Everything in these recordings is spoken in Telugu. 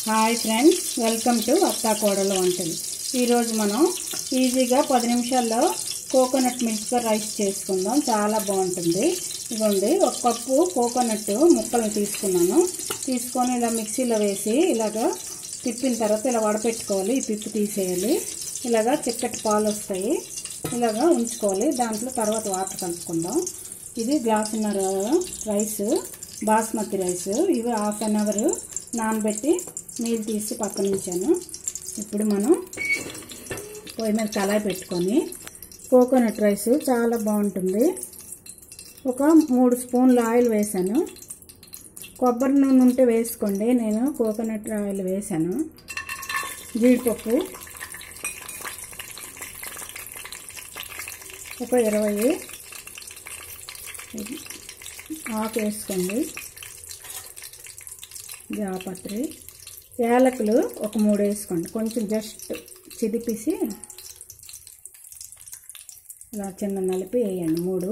హాయ్ ఫ్రెండ్స్ వెల్కమ్ టు అత్తా కోడలు వంటలు ఈరోజు మనం ఈజీగా పది నిమిషాల్లో కోకోనట్ మిల్క్ రైస్ చేసుకుందాం చాలా బాగుంటుంది ఇదిగోండి ఒక కప్పు కోకోనట్ ముక్కలు తీసుకున్నాను తీసుకొని ఇలా మిక్సీలో వేసి ఇలాగా తిప్పిన తర్వాత ఇలా వడపెట్టుకోవాలి ఈ పిప్పు తీసేయాలి ఇలాగా చిక్కటి పాలు వస్తాయి ఇలాగా ఉంచుకోవాలి దాంట్లో తర్వాత వాటర్ కలుపుకుందాం ఇది గ్లాసున్నర రైస్ బాస్మతి రైస్ ఇవి హాఫ్ అన్ అవర్ నానబెట్టి నీళ్ళు తీసి పక్కన ఉంచాను ఇప్పుడు మనం పొయ్యి మీద కళాయి పెట్టుకొని కోకోనట్ రైస్ చాలా బాగుంటుంది ఒక మూడు స్పూన్లు ఆయిల్ వేసాను కొబ్బరి నూనె ఉంటే వేసుకోండి నేను కోకోనట్ ఆయిల్ వేసాను జీడిపప్పు ఒక ఇరవై ఆకు వేసుకోండి జాపత్రి యాలకులు ఒక మూడు వేసుకోండి కొంచెం జస్ట్ చిదిపేసి ఇలా చిన్న నలిపి వేయండి మూడు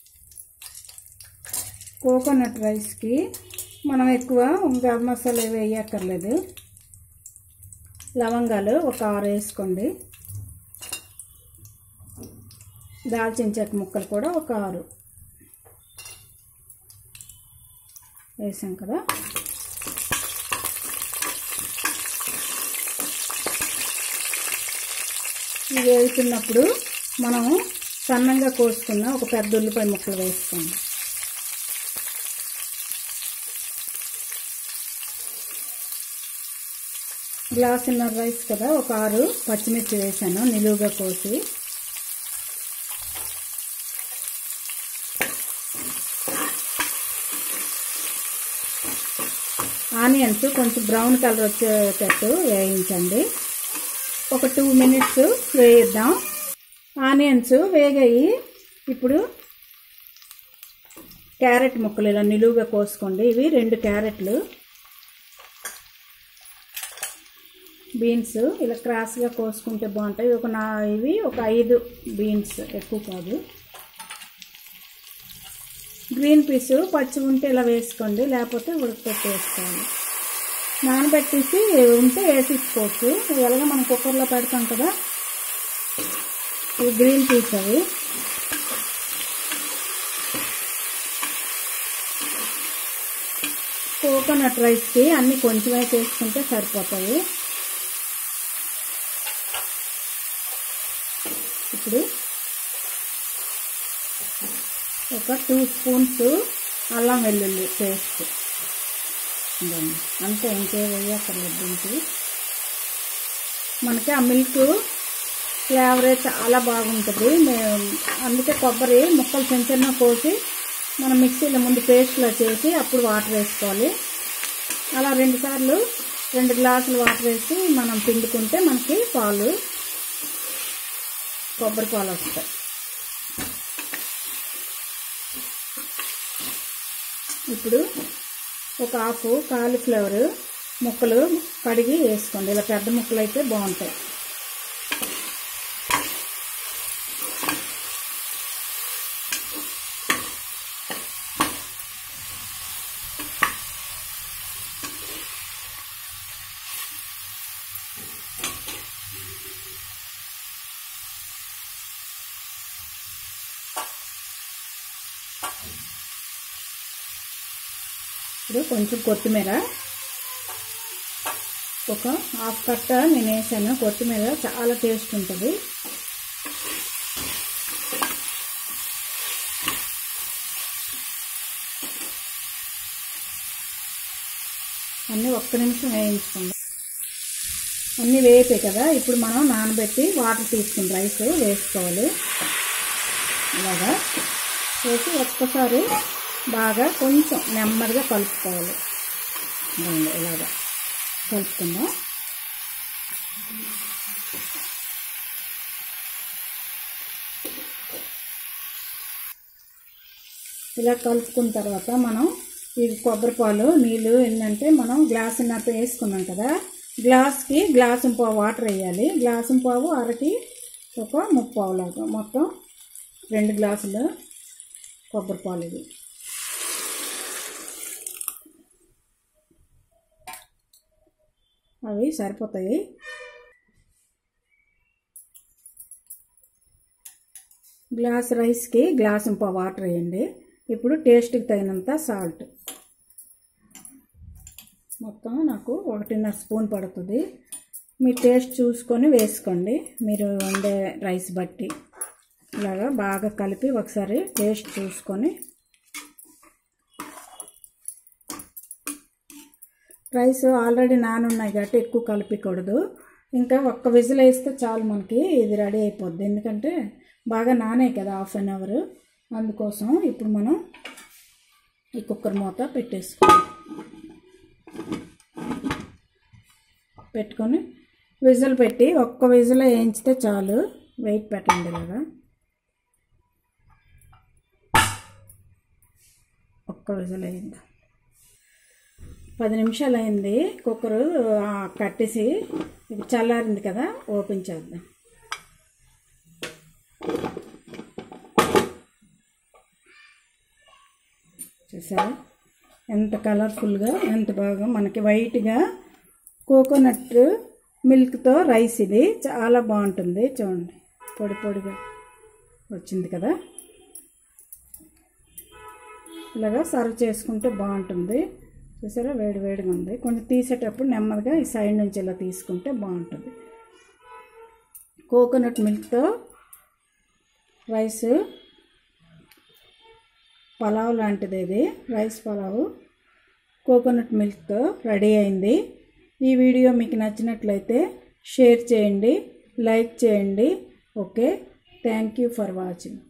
కోకోనట్ రైస్కి మనం ఎక్కువ గరం మసాలా ఏవి వేయక్కర్లేదు లవంగాలు ఒక ఆరు వేసుకోండి దాల్చిన చెక్క ముక్కలు కూడా ఒక ఆరు వేసాం కదా ఇవి వేస్తున్నప్పుడు మనం సన్నంగా కోసుకున్న ఒక పెద్ద ఉల్లిపాయ ముక్కలు వేసుకోండి గ్లాసున్నర రైస్ కదా ఒక ఆరు పచ్చిమిర్చి వేసాను నిలువుగా కోసి ఆనియన్స్ కొంచెం బ్రౌన్ కలర్ వచ్చేటట్టు వేయించండి ఒక టూ మినిట్స్ వేయిద్దాం ఆనియన్స్ వేగాయి ఇప్పుడు క్యారెట్ ముక్కలు ఇలా నిలువుగా కోసుకోండి ఇవి రెండు క్యారెట్లు బీన్స్ ఇలా క్రాస్గా కోసుకుంటే బాగుంటాయి ఒక నా ఇవి ఒక ఐదు బీన్స్ ఎక్కువ కాదు గ్రీన్ పీస్ పచ్చి ఉంటే ఇలా వేసుకోండి లేకపోతే ఉడకపెట్టి వేసుకోవాలి నానబెట్టేసి ఉంటే వేసేసుకోవచ్చు ఎలాగ మనం కుక్కర్లో పెడతాం కదా ఇవి గ్రీన్ పీస్ అవి కోకోనట్ రైస్కి అన్నీ కొంచెం వేసుకుంటే సరిపోతాయి ఇప్పుడు ఒక టూ స్పూన్స్ అల్లం వెల్లుల్లి పేస్ట్ ఇదండి అంతే ఇంకే వేయక్కర్లేదు దీనికి మనకి ఆ మిల్క్ ఫ్లేవరే చాలా బాగుంటుంది మేము అందుకే కొబ్బరి ముక్కలు చిన్న చిన్న కోసి మనం మిక్సీలో ముందు పేస్ట్లో చేసి అప్పుడు వాటర్ వేసుకోవాలి అలా రెండు సార్లు రెండు గ్లాసులు వాటర్ వేసి మనం పిండుకుంటే మనకి పాలు కొబ్బరి పాలు వస్తాయి ఇప్పుడు ఒక హాఫ్ కాలీఫ్లవర్ ముక్కలు కడిగి వేసుకోండి ఇలా పెద్ద ముక్కలు అయితే బాగుంటాయి ఇప్పుడు కొంచెం కొత్తిమీర ఒక హాఫ్ కట్ట నేను వేసాను కొత్తిమీర చాలా టేస్ట్ ఉంటుంది అన్నీ ఒక్క నిమిషం వేయించుకోండి అన్నీ వేయిపోయి కదా ఇప్పుడు మనం నానబెట్టి వాటర్ తీసుకుని రైస్ వేసుకోవాలి ఇలాగా వేసి ఒక్కసారి బాగా కొంచెం నెమ్మదిగా కలుపుకోవాలి ఇలాగా కలుపుకుందాం ఇలా కలుపుకున్న తర్వాత మనం ఈ కొబ్బరి పాలు నీళ్ళు ఏంటంటే మనం గ్లాస్ ఉన్నట్టు వేసుకున్నాం కదా గ్లాస్కి గ్లాసు పావు వాటర్ వేయాలి గ్లాసు పావు అరటి ఒక ముప్పావు లాగా మొత్తం రెండు గ్లాసులు కొబ్బరి పాలు ఇది అవి సరిపోతాయి గ్లాస్ రైస్కి గ్లాస్ ఇంప వాటర్ వేయండి ఇప్పుడు టేస్ట్కి తగినంత సాల్ట్ మొత్తం నాకు ఒకటిన్నర స్పూన్ పడుతుంది మీ టేస్ట్ చూసుకొని వేసుకోండి మీరు వండే రైస్ బట్టి ఇలాగా బాగా కలిపి ఒకసారి టేస్ట్ చూసుకొని రైస్ ఆల్రెడీ నానున్నాయి కాబట్టి ఎక్కువ కలిపకూడదు ఇంకా ఒక్క విజిల్ వేస్తే చాలు మనకి ఇది రెడీ అయిపోద్ది ఎందుకంటే బాగా నానే కదా హాఫ్ అన్ అవర్ అందుకోసం ఇప్పుడు మనం ఈ కుక్కర్ మూత పెట్టేసుకోవాలి పెట్టుకొని విజిల్ పెట్టి ఒక్క విజిల్ వేయించితే చాలు వెయిట్ పెట్టండి ఇలాగా ఒక్క విజిల్ అయింది పది నిమిషాలు అయింది కుక్కరు కట్టేసి ఇప్పుడు చల్లారింది కదా ఓపెన్ చేద్దాం చూసారా ఎంత కలర్ఫుల్గా ఎంత బాగా మనకి వైట్గా కోకోనట్ మిల్క్తో రైస్ ఇది చాలా బాగుంటుంది చూడండి పొడి పొడిగా వచ్చింది కదా ఇలాగా సర్వ్ చేసుకుంటే బాగుంటుంది చూసారా వేడి వేడిగా ఉంది కొంచెం తీసేటప్పుడు నెమ్మదిగా ఈ సైడ్ నుంచి ఇలా తీసుకుంటే బాగుంటుంది కోకోనట్ మిల్క్తో రైస్ పలావ్ లాంటిది ఇది రైస్ పలావ్ కోకోనట్ మిల్క్తో రెడీ అయింది ఈ వీడియో మీకు నచ్చినట్లయితే షేర్ చేయండి లైక్ చేయండి okay thank you for watching